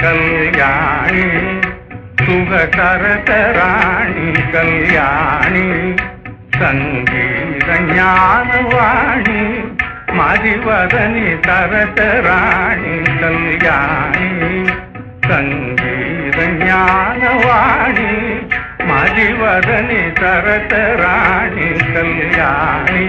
கல்யாணி சுகசரசராணி கல்யாணி சங்கீத ஞானவாணி மதிவதனி சரசராணி கல்யாணி சங்கீத ஞானவாணி மதிவதனி சரசராணி கல்யாணி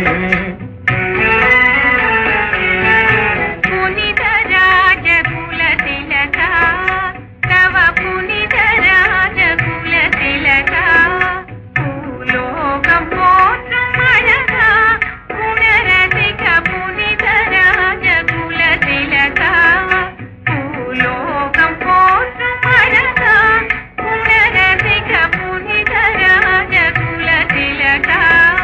புனித ராஜகுல திலகா தவ புனித ராஜகுல திலகா பூலோகம் போற்றும் அழகா குணரசிக புனித ராஜகுல திலகா பூலோகம் போற்றும் அழகா குணரசிக புனித ராஜகுல திலகா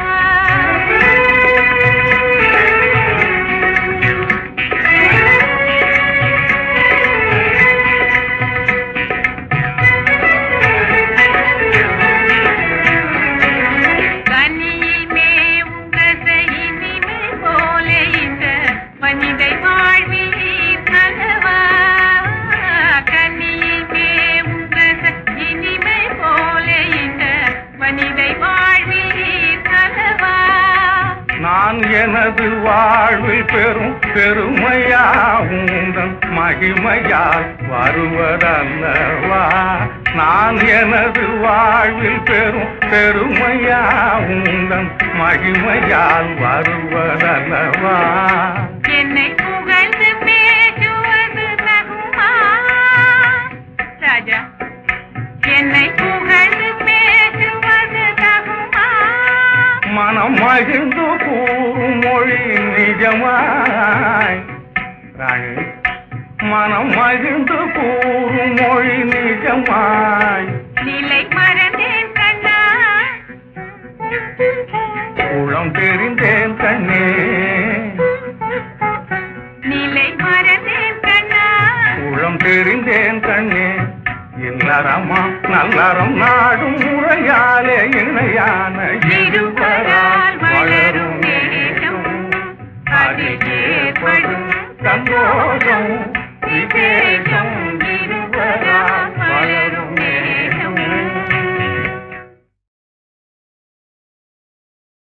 கனியில் மேவும் ரசையினிமை போல இந்த மனிதை வாழ்வில் நலவா கனியில் மேவும் ரசையினிமை போல இந்த மனிதை வாழ்வில் நலவா நான் எனது வாழ்வில் பெரும் பெருமையா உந்தன் மகிமையால் வருவதல்லவா நான் எனது வாழ்வில் பெரும் பெருமையா உந்தன் மகிமையால் வருவதல்லவா என்னை புகழ்ந்து பேசுவது தகுமா ராஜா என்னை புகழ்ந்து பேசுவது தகுமா மனம் மகிழ்ந்து கூறும் மொழி நிஜமாய் ராணி மனம் மகிழ்ந்து கூறும் மொழி நிஜமாய் நிலை மறந்தேன் கண்ணா உளம் தெரிந்தேன் கண்ணே நிலை மறந்தேன் கண்ணா உளம் தெரிந்தேன் கண்ணே இல்லறமா நல்லறம் நாடும் முறையாலே இணையான இரு